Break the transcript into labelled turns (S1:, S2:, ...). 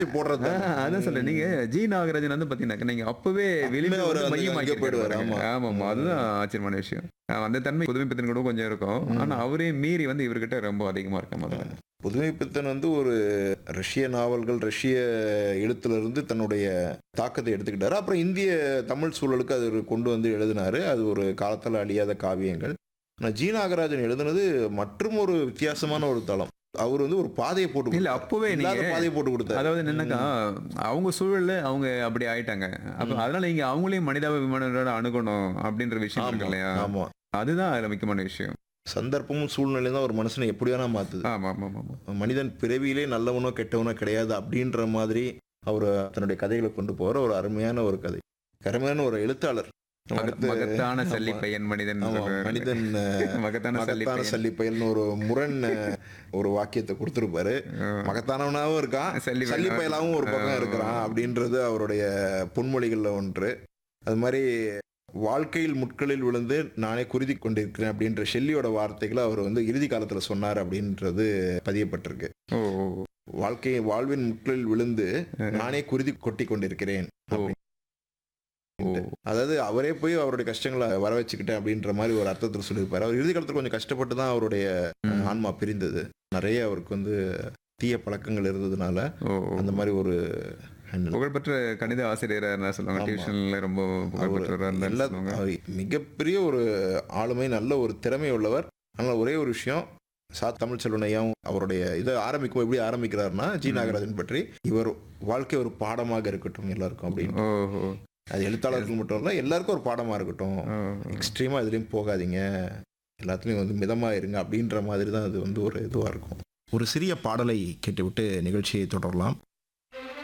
S1: போடுறது
S2: ஆ, அதான் சொல்றேன் நீங்க ஜி நாகராஜன் வந்து பாத்தீங்கன்னா நீங்க அப்பவே வெளியில
S1: அவர்
S2: வந்து
S1: வந்து
S2: மையமாக்கி
S1: அங்கே போயிடுவாரு, ஆமா.
S2: ஆமா ஆமா அதுதான் ஆச்சரியமான விஷயம் ஆ, அந்த தன்மை புதுமை பித்தன் கூட கொஞ்சம் இருக்கும் ஆனா அவரே மீறி வந்து இவர்கிட்ட ரொம்ப அதிகமா இருக்க முதல்ல
S1: புதுமை பித்தன் வந்து ஒரு ரஷ்ய நாவல்கள் ரஷ்ய எழுத்துல இருந்து தன்னுடைய தாக்கத்தை எடுத்துக்கிட்டாரு அப்புறம் இந்திய தமிழ் சூழலுக்கு அது ஒரு கொண்டு வந்து எழுதினாரு அது ஒரு காலத்தால் அழியாத காவியங்கள் ஆனால் ஜி நாகராஜன் எழுதுனது மற்றும் ஒரு வித்தியாசமான ஒரு தளம் அவர் வந்து ஒரு பாதையை போட்டு
S2: இல்ல
S1: கொடுத்தாரு.
S2: அப்பவே
S1: இல்லாத
S2: நீங்க
S1: பாதையை போட்டு கொடுத்தாரு
S2: அதாவது என்னன்னாக்கா அவங்க சூழல்ல அவங்க அப்படி ஆயிட்டாங்க அப்ப அதனால நீங்க அவங்களையும் மனிதாபிமானோட அணுகணும் அப்படின்ற விஷயம் இருக்கு
S1: ஆமா
S2: இல்லையா
S1: ஆமா
S2: அதுதான் அதுல முக்கியமான விஷயம்
S1: சந்தர்ப்பமும் சூழ்நிலையும் தான் ஒரு மனுஷனை எப்படி வேணா மாத்துது
S2: ஆமா ஆமா ஆமா ஆமா
S1: மனிதன் பிறவியிலே நல்லவனோ கெட்டவனோ கிடையாது அப்படின்ற மாதிரி அவர் தன்னுடைய கதைகளை கொண்டு போகிற ஒரு அருமையான ஒரு கதை அருமையான ஒரு எழுத்தாளர்
S2: மக-
S1: அடுத்து-
S2: மகத்தான சல்லி
S1: ஆமா.
S2: பையன் மனிதன்
S1: ஆமா,
S2: சொல்றாரு.
S1: மனிதன் அஹ்,
S2: மகத்தான சல்லி
S1: மகத்தான
S2: பையன்
S1: சல்லிப்பயல்னு ஒரு முரண் அஹ், ஒரு வாக்கியத்தை கொடுத்துருப்பாரு
S2: ஆ.
S1: மகத்தானவனாகவும் இருக்கான்
S2: சல்லி
S1: சல்லி
S2: பையனா-
S1: பயலாவும் ஒரு பக்கம்
S2: ஆ.
S1: இருக்கிறான் அப்படின்றது அவருடைய பொன்மொழிகள்ல ஒன்று அது மாதிரி வாழ்க்கையில் முட்களில் விழுந்து நானே குருதி கொண்டிருக்கிறேன் அப்படின்ற ஷெல்லியோட வார்த்தைகளை அவர் வந்து இறுதி காலத்துல சொன்னார் அப்படின்றது பதியப்பட்டிருக்கு
S2: ஓ ஓ, ஓ.
S1: வாழ்க்கை வாழ்வின் முட்களில் விழுந்து நானே குருதி கொட்டி கொண்டிருக்கிறேன்
S2: ஓ.
S1: அப்படி.
S2: ஓ.
S1: அதாவது அவரே போய் அவருடைய கஷ்டங்களை வர வச்சுக்கிட்டேன் அப்படின்ற மாதிரி ஒரு அர்த்தத்தில் சொல்லியிருப்பாரு அவர் இறுதி காலத்துல கொஞ்சம் கஷ்டப்பட்டு தான் அவருடைய
S2: ம்.
S1: ஆன்மா பிரிந்தது நிறைய அவருக்கு வந்து தீய பழக்கங்கள் இருந்ததுனால
S2: ஓ, ஓ.
S1: அந்த மாதிரி ஒரு handle.
S2: புகழ்பெற்ற கணித ஆசிரியரா இருந்தா சொல்லுவாங்க
S1: ஆமா.
S2: டியூஷன்ல ரொம்ப புகழ்பெற்றவரா இருந்தா
S1: எல்லா
S2: சொல்லுவாங்க
S1: அவர் மிகப்பெரிய ஒரு ஆளுமை நல்ல ஒரு திறமை உள்ளவர் ஆனால் ஒரே ஒரு விஷயம் சா தமிழ் செல்வனையாவும் அவருடைய இதை ஆரம்பிக்கும் எப்படி ஆரம்பிக்கிறாருன்னா ஜி நாகராஜன் பற்றி இவர் வாழ்க்கை ஒரு பாடமாக இருக்கட்டும் எல்லாருக்கும் அப்படின்னு
S2: ஓ ஓ
S1: அது எழுத்தாளர்கள் மட்டும் இல்லை எல்லாருக்கும் ஒரு பாடமாக இருக்கட்டும்
S2: ஓ.
S1: எக்ஸ்ட்ரீமாக இதுலேயும் போகாதீங்க எல்லாத்துலேயும் வந்து மிதமாக இருங்க அப்படின்ற மாதிரி தான் அது வந்து ஒரு இதுவாக இருக்கும் ஒரு சிறிய பாடலை கேட்டுவிட்டு நிகழ்ச்சியை தொடரலாம்